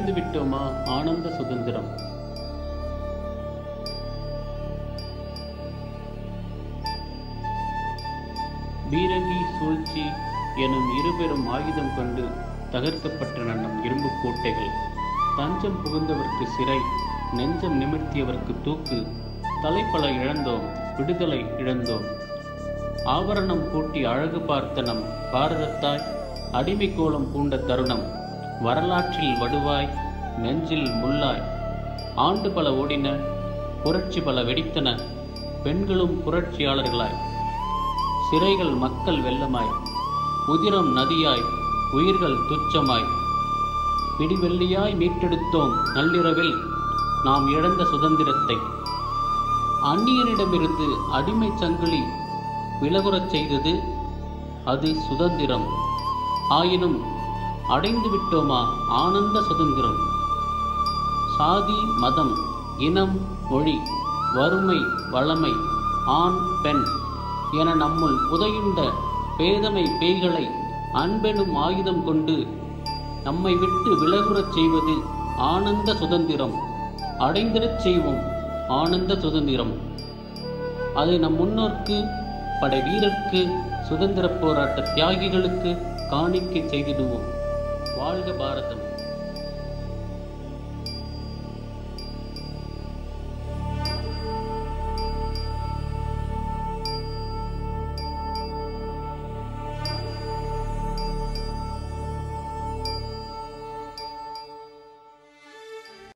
அடைந்து விட்டோமா ஆனந்த சுதந்திரம் பீரங்கி சூழ்ச்சி எனும் இருபெரும் ஆயுதம் கொண்டு தகர்க்கப்பட்டன நம் இரும்பு கோட்டைகள் தஞ்சம் புகுந்தவர்க்கு சிறை நெஞ்சம் நிமிர்த்தியவர்க்கு தூக்கு தலைப்பல இழந்தோம் விடுதலை இழந்தோம் ஆபரணம் பூட்டி அழகு பார்த்த நம் பாரதத்தாய் அடிமை கோலம் பூண்ட தருணம் வரலாற்றில் வடுவாய் நெஞ்சில் முள்ளாய் ஆண்டு பல ஓடின புரட்சி பல வெடித்தன பெண்களும் புரட்சியாளர்களாய் சிறைகள் மக்கள் வெள்ளமாய் உதிரம் நதியாய் உயிர்கள் துச்சமாய் பிடிவெள்ளியாய் மீட்டெடுத்தோம் நள்ளிரவில் நாம் இழந்த சுதந்திரத்தை அந்நியரிடமிருந்து அடிமை சங்கிலி விலகுறச் செய்தது அது சுதந்திரம் ஆயினும் அடைந்து விட்டோமா ஆனந்த சுதந்திரம் சாதி மதம் இனம் மொழி வறுமை வளமை ஆண் பெண் என நம்முள் புதையுண்ட பேதமை பேய்களை அன்பெனும் ஆயுதம் கொண்டு நம்மை விட்டு விலகுறச் செய்வது ஆனந்த சுதந்திரம் அடைந்திடச் செய்வோம் ஆனந்த சுதந்திரம் அதை நம் முன்னோர்க்கு படை வீரர்க்கு சுதந்திர போராட்ட தியாகிகளுக்கு காணிக்கை செய்திடுவோம் வாழ்க பாரதம்